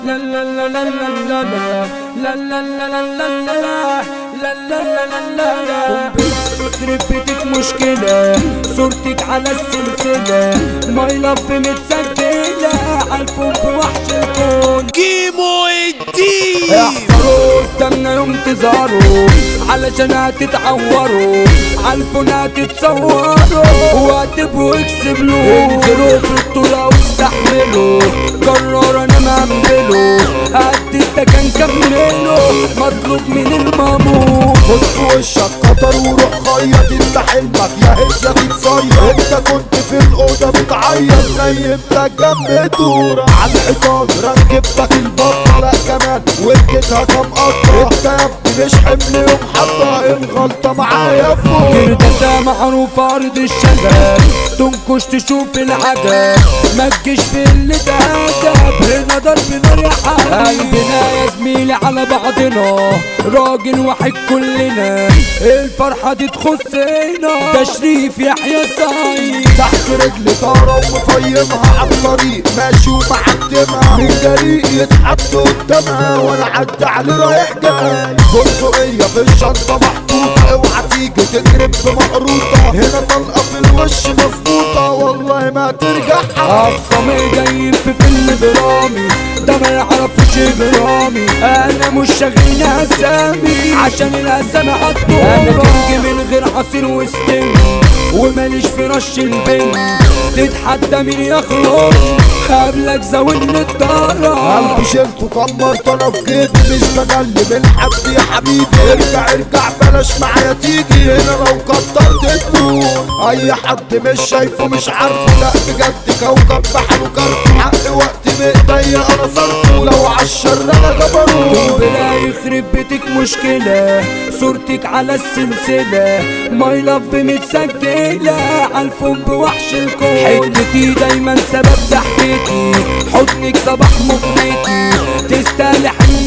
لا لا لا لا لا لا لا لا لا لا لا لا لا لا لا لا لا يخرب بيتك مشكلة صورتك على السلسلة ماي لاف متسجلة عالفون بوحش الكون كيمو الدين احذروا قدامنا يوم تظهروا علشان هتتعوروا عالفون هتتصوروا وهتبقوا اكسبلوا انزلوا في الطولة واستحملوا قرر انا مهمله قد التكن كمله مطلوب من المامور خد في وشك قطر وروح خيط انت حلمك يا هيك يا تتصيد انت كنت في الاوضه بتعيط نيمتك جنب دورة على الحيطان ركبتك البطه لا كمان وجيتها كام قطه انت يا ابني مش حمل يوم حطها الغلطه معايا فوق كرداسة معروف أرض الشباب تنكش تشوف العجب ما تجيش في اللي تهدب هنا ضرب نار يا حبيبي قلبنا يا زميلي على بعضنا راجل واحد كلنا الفرحة دي تخصنا تشريف يحيى سعيد تحت رجلي طارة ومفيمها على الطريق ماشي ومعدمها من جريء يتحط قدامها وانا عدى عليه رايح جاي بندقية في الشنطة محطوطة اوعى تيجي تضرب بمقروطة هنا طلقة في الوش مظبوطة والله ما ترجع أقسم جاي في فيلم درامي ده ما يعرفوش جرامي انا مش شاغلني اسامي عشان الاسامي عالدور انا كنج من غير عصير وستنج وماليش في رش البنج تتحدى مين يخلص قبلك زودني الدارة قلبي شلته كمرت انا في جيبي مش بجلي من حد يا حبيبي ارجع ارجع بلاش معايا تيجي هنا لو كترت تنور اي حد مش شايفه مش عارفه لا بجد كوكب بحر وكرف حق وقت بايديا انا صرفه لو عالشر انا جبروت بلا يخرب بيتك مشكلة صورتك على السلسلة ماي لاف متسجلة عالفون بوحش الكون حتتي دايما سبب ضحكتي حضنك صباح مغنيتي تستاهل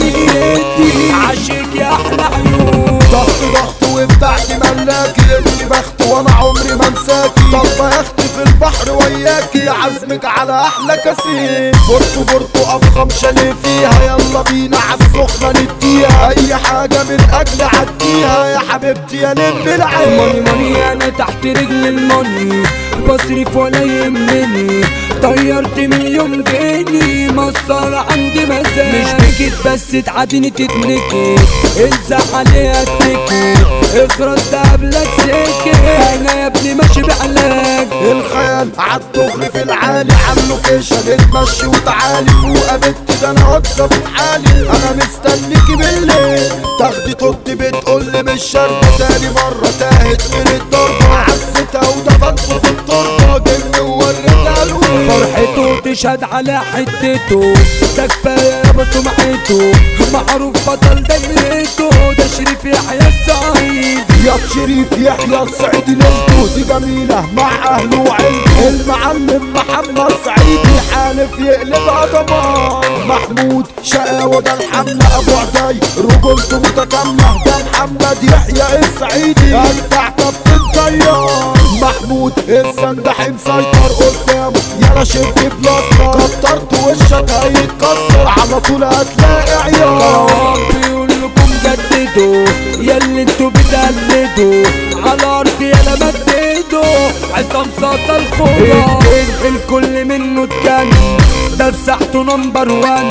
حنيتي عاشق يا احلى عيون ضغط ضغط وبتاعتي ملاكي انت بخت وانا عمري ما انساكي طالبه يا اختي في البحر وياكي عزمك على احلى كاسين بورتو بورتو افخم شاليه فيها يلا بينا عالسخنه نديها اي حاجه من اجل عديها يا حبيبتي يا نم العين ماني ماني انا تحت رجل الماني بصرف ولا يهمني طيرت مليون جنيه مصر عندي مزاج مش بكت بس تعادني تتنكي الزق عليها التكي اخرج ده قبلك سكت انا يا ابني ماشي بعلاج الخيال عالدغري في العالي عاللوكيشن اتمشي وتعالي فوق بنت ده انا واتساب حالي انا مستنيكي بالليل تاخدي طبتي بتقولي مش شاربة تاني مرة تاهت من الضربة عزتها ودفنته في التربة جن ووريتها الويل فرحته تشهد على حتته ده كفايه يابا سمعته معروف بطل دايرته ده شريف يحيى السعيد يا شريف يحيى السعيدي ليلته دي جميلة مع أهله وعيلته المعلم محمد سعيدي حالف يقلبها دمار محمود شقاوة ده الحملة أبو عدي رجولته متكاملة ده محمد يحيى السعيدي أجدع كابتن طيار محمود السندح مسيطر قدامه يلا شد بلاستر كترت وشك هيتكسر على طول هتلاقي عيار كروان بيقول لكم جددوا ياللي انتوا بتقلدوا على ارض يالا مددوا عصام صاصا الخضار الكل منه اتجن ده مساحته نمبر وان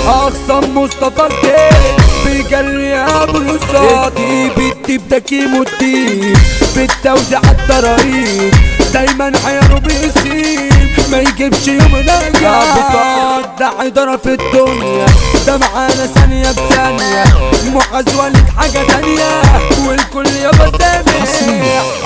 اقسم مصطفى الدين بيجري ابو الوسط الديب ده كيمو الديب بالتوزيع الضرايب دايما عياره بيسيب ما يجيبش يوم نجاح بتقعد ده عدرة في الدنيا ده معانا ثانية بثانية معز ولد حاجة تانية والكل يابا سامع